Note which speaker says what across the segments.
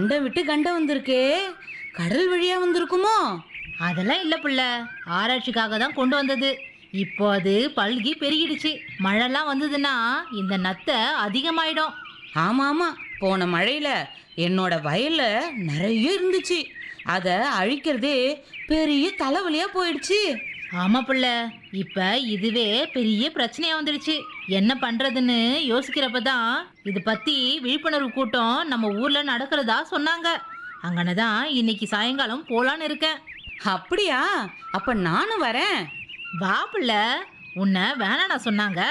Speaker 1: அண்டம் விட்டு கண்டம் வந்திருக்கே கடல் வழியா வந்திருக்குமோ
Speaker 2: அதெல்லாம் இல்ல புள்ள ஆராய்ச்சிக்காக தான் கொண்டு வந்தது இப்போ அது பல்கி பெருகிடுச்சு மழைலாம் வந்ததுன்னா இந்த நத்தை அதிகமாயிடும்
Speaker 1: ஆமா ஆமா போன மழையில என்னோட வயல்ல நிறைய இருந்துச்சு அதை அழிக்கிறதே பெரிய தலைவலியா போயிடுச்சு
Speaker 2: ஆமா புள்ள இப்ப இதுவே பெரிய பிரச்சனையா வந்துடுச்சு என்ன பண்றதுன்னு யோசிக்கிறப்ப தான் இது பத்தி விழிப்புணர்வு கூட்டம் நம்ம ஊர்ல நடக்கிறதா சொன்னாங்க அங்கன தான் இன்னைக்கு சாயங்காலம் போலான்னு இருக்கேன்
Speaker 1: அப்படியா அப்ப நானும் வரேன்
Speaker 2: வா புள்ள உன்னை வேணாண்ணா சொன்னாங்க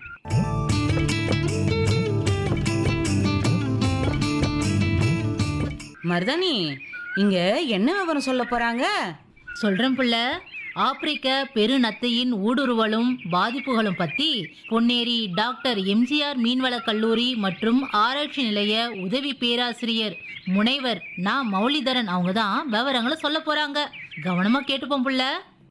Speaker 1: மருதாணி இங்க என்ன விவரம் சொல்ல போறாங்க
Speaker 2: சொல்றேன் புள்ள ஆப்பிரிக்க பெருநத்தையின் ஊடுருவலும் பாதிப்புகளும் பத்தி பொன்னேரி டாக்டர் எம்ஜிஆர் மீன்வளக் கல்லூரி மற்றும் ஆராய்ச்சி நிலைய உதவி பேராசிரியர் முனைவர் நா மௌலிதரன் அவங்க தான் விவரங்களை சொல்ல போறாங்க கவனமா கேட்டுப்போம் புள்ள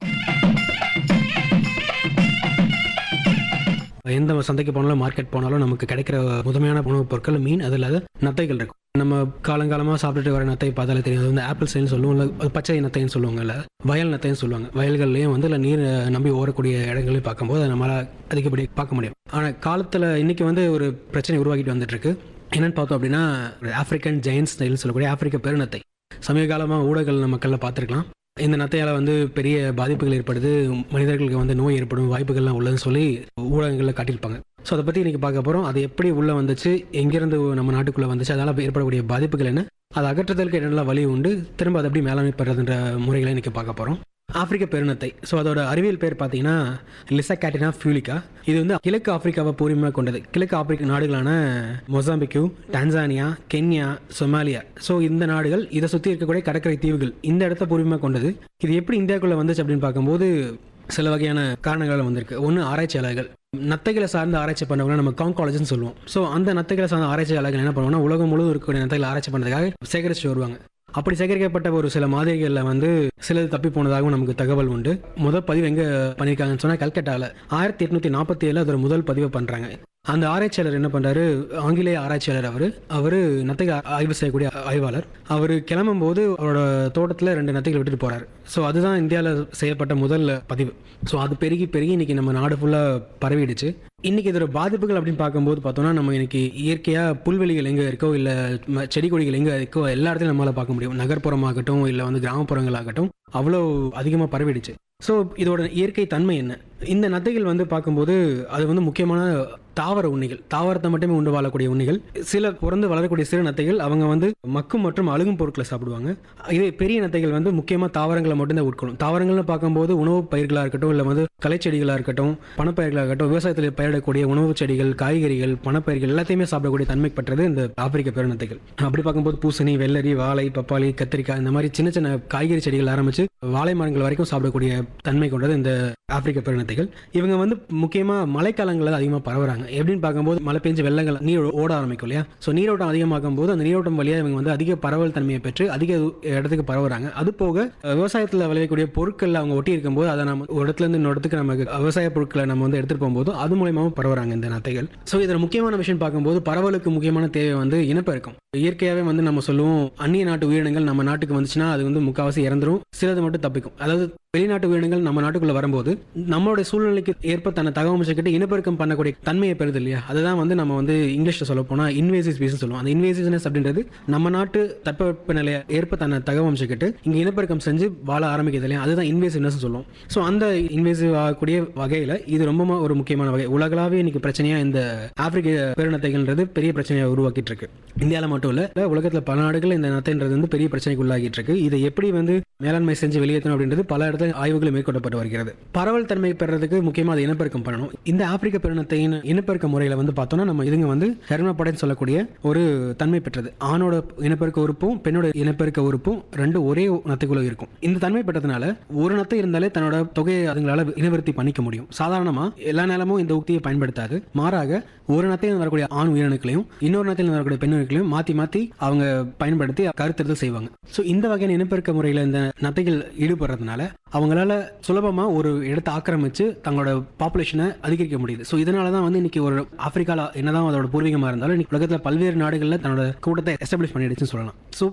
Speaker 3: எந்த சந்தைக்கு போனாலும் மார்க்கெட் போனாலும் நமக்கு கிடைக்கிற முதன்மையான உணவுப் பொருட்கள் மீன் அது இல்லாத நத்தைகள் இருக்கும் நம்ம காலங்காலமாக சாப்பிட்டுட்டு வர நத்தை பார்த்தாலே தெரியும் அது வந்து ஆப்பிள் சைன்னு சொல்லுவோம் இல்லை அது பச்சை நத்தைன்னு சொல்லுவாங்கல்ல வயல் நத்தைன்னு சொல்லுவாங்க வயல்கள்லையும் வந்து இல்லை நீர் நம்பி ஓடக்கூடிய இடங்களையும் பார்க்கும்போது அதை நம்மளால் அதிகப்படி பார்க்க முடியும் ஆனால் காலத்தில் இன்னைக்கு வந்து ஒரு பிரச்சனை உருவாக்கிட்டு வந்துட்டு இருக்கு என்னன்னு பார்த்தோம் அப்படின்னா ஆப்பிரிக்கன் ஜெயின் ஸ்டைல்னு சொல்லக்கூடிய ஆப்பிரிக்க பெருநத்தை சமீப காலமாக ஊடகங்கள் மக்களில் பார்த்துருக்கலாம் இந்த நத்தையால் வந்து பெரிய பாதிப்புகள் ஏற்படுது மனிதர்களுக்கு வந்து நோய் ஏற்படும் வாய்ப்புகள்லாம் உள்ளதுன்னு சொல்லி ஊடகங்களில் காட்டியிருப்பாங்க ஸோ அதை பற்றி இன்றைக்கி பார்க்க போகிறோம் அது எப்படி உள்ளே வந்துச்சு எங்கேருந்து நம்ம நாட்டுக்குள்ளே வந்துச்சு அதனால் ஏற்படக்கூடிய பாதிப்புகள் என்ன அதை அகற்றுதலுக்கு என்னெல்லாம் வழி உண்டு திரும்ப அதை எப்படி மேலாண்மை பெறதுன்ற முறைகளை இன்றைக்கி பார்க்க போகிறோம் ஆப்பிரிக்க பெருநத்தை ஸோ அதோட அறிவியல் பேர் பார்த்தீங்கன்னா லிசா ஃபியூலிகா இது வந்து கிழக்கு ஆப்பிரிக்காவை பூர்வீகமாக கொண்டது கிழக்கு ஆப்பிரிக்க நாடுகளான மொசாம்பிக்கு டான்சானியா கென்யா சொமாலியா ஸோ இந்த நாடுகள் இதை சுற்றி இருக்கக்கூடிய கடற்கரை தீவுகள் இந்த இடத்த பூர்வீகமாக கொண்டது இது எப்படி இந்தியாவுக்குள்ளே வந்துச்சு அப்படின்னு பார்க்கும்போது சில வகையான காரணங்கள் வந்திருக்கு ஒன்று ஆராய்ச்சியாளர்கள் நத்தைகளை சார்ந்த ஆராய்ச்சி பண்ணவங்க நம்ம காங்காலஜின்னு சொல்லுவோம் ஸோ அந்த நத்தைகளை சார்ந்த ஆராய்ச்சியாளர்கள் என்ன பண்ணுவாங்கன்னா உலகம் முழுவதும் இருக்கக்கூடிய நத்தைகளை ஆராய்ச்சி பண்ணுறதுக்காக சேகரிச்சு வருவாங்க அப்படி சேகரிக்கப்பட்ட ஒரு சில மாதிரிகளில் வந்து சிலது தப்பி போனதாகவும் நமக்கு தகவல் உண்டு முதல் பதிவு எங்கே பண்ணியிருக்காங்கன்னு சொன்னால் கல்கட்டாவில் ஆயிரத்தி எட்நூற்றி நாற்பத்தி ஏழில் அதோட முதல் பதிவை பண்ணுறாங்க அந்த ஆராய்ச்சியாளர் என்ன பண்ணுறாரு ஆங்கிலேய ஆராய்ச்சியாளர் அவர் அவர் நத்தை ஆய்வு செய்யக்கூடிய ஆய்வாளர் அவர் கிளம்பும்போது அவரோட தோட்டத்தில் ரெண்டு நத்தைகள் விட்டுட்டு போகிறார் ஸோ அதுதான் இந்தியாவில் செய்யப்பட்ட முதல் பதிவு ஸோ அது பெருகி பெருகி இன்னைக்கு நம்ம நாடு ஃபுல்லாக பரவிடுச்சு இன்னைக்கு இதோட பாதிப்புகள் அப்படின்னு பார்க்கும்போது பார்த்தோம்னா நம்ம இன்னைக்கு இயற்கையாக புல்வெளிகள் எங்கே இருக்கோ இல்லை செடி கொடிகள் எங்கே இருக்கோ எல்லா இடத்துலையும் நம்மளால் பார்க்க முடியும் நகர்ப்புறமாகட்டும் இல்லை வந்து கிராமப்புறங்களாகட்டும் அவ்வளோ அதிகமாக பரவிடுச்சு ஸோ இதோட இயற்கை தன்மை என்ன இந்த நத்தைகள் வந்து பார்க்கும்போது அது வந்து முக்கியமான தாவர உண்ணிகள் தாவரத்தை மட்டுமே உண்டு வாழக்கூடிய உண்ணிகள் சில பிறந்து வளரக்கூடிய சிறு நத்தைகள் அவங்க வந்து மக்கும் மற்றும் அழுகும் பொருட்களை சாப்பிடுவாங்க இதே பெரிய நத்தைகள் வந்து முக்கியமாக தாவரங்களை மட்டும்தான் உட்கொள்ளும் தாவரங்கள்னு பார்க்கும்போது உணவு பயிர்களாக இருக்கட்டும் இல்லை வந்து கலைச்செடிகளாக இருக்கட்டும் பணப்பயிர்களாக இருக்கட்டும் விவசாயத்தில் பயிரிடக்கூடிய உணவு செடிகள் காய்கறிகள் பணப்பயிர்கள் எல்லாத்தையுமே சாப்பிடக்கூடிய தன்மை பெற்றது இந்த ஆப்பிரிக்க பெருநத்தைகள் அப்படி பார்க்கும்போது பூசணி வெள்ளரி வாழை பப்பாளி கத்திரிக்காய் இந்த மாதிரி சின்ன சின்ன காய்கறி செடிகள் ஆரம்பிச்சு வாழை மரங்கள் வரைக்கும் சாப்பிடக்கூடிய தன்மை கொண்டது இந்த ஆப்பிரிக்க பெருநத்தைகள் இவங்க வந்து முக்கியமாக மழைக்காலங்களில் அதிகமாக பரவுறாங்க எப்படின்னு பார்க்கும்போது மழை பெஞ்சு வெள்ளங்கள் நீர் ஓட ஆரம்பிக்கும் இல்லையா ஸோ நீரோட்டம் அதிகமாகும் போது அந்த நீரோட்டம் வழியாக இவங்க வந்து அதிக பரவல் தன்மையை பெற்று அதிக இடத்துக்கு பரவுறாங்க அது போக விவசாயத்தில் விளையக்கூடிய பொருட்கள் அவங்க ஒட்டி இருக்கும்போது அதை நம்ம ஒரு இடத்துல இருந்து இன்னொரு இடத்துக்கு நமக்கு விவசாய பொருட்களை நம்ம வந்து எடுத்துட்டு போகும்போது அது மூலியமாகவும் பரவுறாங்க இந்த நத்தைகள் ஸோ இதில் முக்கியமான விஷயம் பார்க்கும்போது பரவலுக்கு முக்கியமான தேவை வந்து இனப்பெருக்கம் இயற்கையாகவே வந்து நம்ம சொல்லுவோம் அந்நிய நாட்டு உயிரினங்கள் நம்ம நாட்டுக்கு வந்துச்சுன்னா அது வந்து முக்கால்வாசி இறந்துரும் சிலது மட்டும் தப்பிக்கும் அதாவது வெளிநாட்டு உயிரினங்கள் நம்ம நாட்டுக்குள்ள வரும்போது நம்மளுடைய சூழ்நிலைக்கு ஏற்ப தன்னை தகவமைச்சுக்கிட்டு இனப்பெருக்கம் பண்ணக்கூடிய தன்மையை பெறுது இல்லையா அதுதான் வந்து நம்ம வந்து இங்கிலீஷ்ல சொல்ல போனா இன்வேசிவ் ஸ்பீஸ் சொல்லுவோம் அந்த இன்வேசிவ்னஸ் அப்படின்றது நம்ம நாட்டு தட்பவெப்ப நிலையை ஏற்ப தன்னை தகவமைச்சுக்கிட்டு இங்க இனப்பெருக்கம் செஞ்சு வாழ ஆரம்பிக்கிறது இல்லையா அதுதான் இன்வேசிவ்னஸ் சொல்லுவோம் ஸோ அந்த இன்வேசிவ் ஆகக்கூடிய வகையில இது ரொம்ப ஒரு முக்கியமான வகை உலகளாவே இன்னைக்கு பிரச்சனையா இந்த ஆப்பிரிக்க பெருநத்தைகள்ன்றது பெரிய பிரச்சனையை உருவாக்கிட்டு இருக்கு இந்தியாவில் மட்டும் இல்ல உலகத்தில் பல நாடுகள் இந்த நத்தைன்றது வந்து பெரிய பிரச்சனைக்கு உள்ளாகிட்டு இருக்கு இதை எப்படி வந்து மேலாண்மை செஞ்சு வெளியேற்றணும் அப்படின்றது பல இடத்துல ஆய்வுகள் மேற்கொள்ளப்பட்டு வருகிறது பரவல் தன்மை பெறதுக்கு முக்கியமாக அது இனப்பெருக்கம் பண்ணணும் இந்த ஆப்பிரிக்க பெருநத்தையின் இனப்பெருக்க முறையில் வந்து பார்த்தோம்னா நம்ம இதுங்க வந்து ஹெர்மப்படைன்னு சொல்லக்கூடிய ஒரு தன்மை பெற்றது ஆணோட இனப்பெருக்க உறுப்பும் பெண்ணோட இனப்பெருக்க உறுப்பும் ரெண்டு ஒரே நத்தைக்குள்ள இருக்கும் இந்த தன்மை பெற்றதுனால ஒரு நத்தை இருந்தாலே தன்னோட தொகையை அதுங்களால இனவருத்தி பண்ணிக்க முடியும் சாதாரணமா எல்லா நேரமும் இந்த உக்தியை பயன்படுத்தாது மாறாக ஒரு நத்தையில் வரக்கூடிய ஆண் உயிரணுக்களையும் இன்னொரு நத்தையில் வரக்கூடிய பெண் உயிரணுக்களையும் மாத்தி மாத்தி அவங்க பயன்படுத்தி கருத்தெடுத்து செய்வாங்க ஸோ இந்த வகையான இனப்பெருக்க முறையில் இந்த நத்தைகள் ஈடுபடுறதுனால அவங்களால சுலபமா ஒரு இடத்தை ஆக்கிரமிச்சு தங்களோட பாப்புலேஷனை அதிகரிக்க முடியுது ஸோ இதனால தான் வந்து இன்னைக்கு ஒரு ஆப்பிரிக்கால என்னதான் அதோட பூர்வீகமா இருந்தாலும் இன்னைக்கு உலகத்தில் பல்வேறு நாடுகளில் தன்னோட கூட்டத்தை எஸ்டாப்ளிஷ் பண்ணிடுச்சுன்னு சொல்லலாம் ஸோ